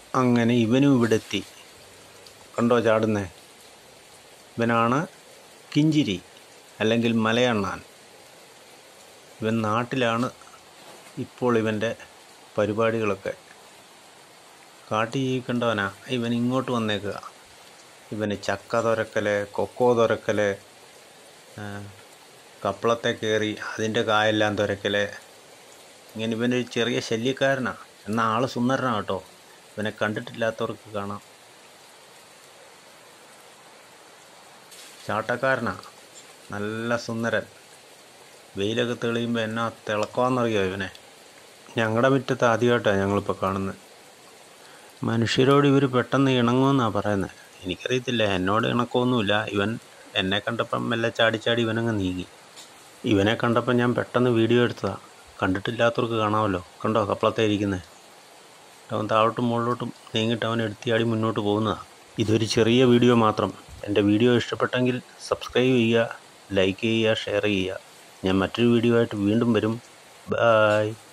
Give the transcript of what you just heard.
അങ്ങനെ ഇവനും ഇവിടെ എത്തി കണ്ടോ ചാടുന്നേ ഇവനാണ് കിഞ്ചിരി അല്ലെങ്കിൽ മലയണ്ണാൻ ഇവൻ നാട്ടിലാണ് ഇപ്പോൾ ഇവൻ്റെ പരിപാടികളൊക്കെ കാട്ടി ജീവിക്കേണ്ടവനാ ഇവൻ ഇങ്ങോട്ട് വന്നേക്കുക ഇവന് ചക്ക തുരക്കൽ കൊക്കോ തുരക്കൽ കപ്പളത്തെ കയറി അതിൻ്റെ കായെല്ലാം തുരക്കൽ ഇങ്ങനെ ഇവനൊരു ചെറിയ ശല്യക്കാരനാണ് എന്നാൽ ആൾ സുന്ദരനാണ് കേട്ടോ ഇവനെ കണ്ടിട്ടില്ലാത്തവർക്ക് കാണാം ചാട്ടക്കാരനാണ് നല്ല സുന്ദരൻ വെയിലൊക്കെ തെളിയുമ്പോൾ എന്നാ തിളക്കമാണെന്നറിയോ ഇവനെ ഞങ്ങളുടെ മുറ്റത്ത് ആദ്യമായിട്ടാണ് ഞങ്ങളിപ്പോൾ കാണുന്നത് മനുഷ്യരോട് ഇവർ പെട്ടെന്ന് ഇണങ്ങുമെന്നാണ് പറയുന്നത് എനിക്കറിയത്തില്ല എന്നോട് ഇണക്കമൊന്നുമില്ല ഇവൻ എന്നെ കണ്ടപ്പം മെല്ലെ ചാടി ചാടി ഇവനങ്ങ് നീങ്ങി ഇവനെ കണ്ടപ്പോൾ ഞാൻ പെട്ടെന്ന് വീഡിയോ എടുത്തതാണ് കണ്ടിട്ടില്ലാത്തവർക്ക് കാണാമല്ലോ കണ്ടോ കപ്പളത്തെ ഇരിക്കുന്നത് അവൻ താഴോട്ടും മുകളിലോട്ടും നീങ്ങിയിട്ട് അവൻ എടുത്തിയാടി മുന്നോട്ട് പോകുന്നതാണ് ഇതൊരു ചെറിയ വീഡിയോ മാത്രം എൻ്റെ വീഡിയോ ഇഷ്ടപ്പെട്ടെങ്കിൽ സബ്സ്ക്രൈബ് ചെയ്യുക ലൈക്ക് ചെയ്യുക ഷെയർ ചെയ്യുക ഞാൻ മറ്റൊരു വീഡിയോ ആയിട്ട് വീണ്ടും വരും ബായ്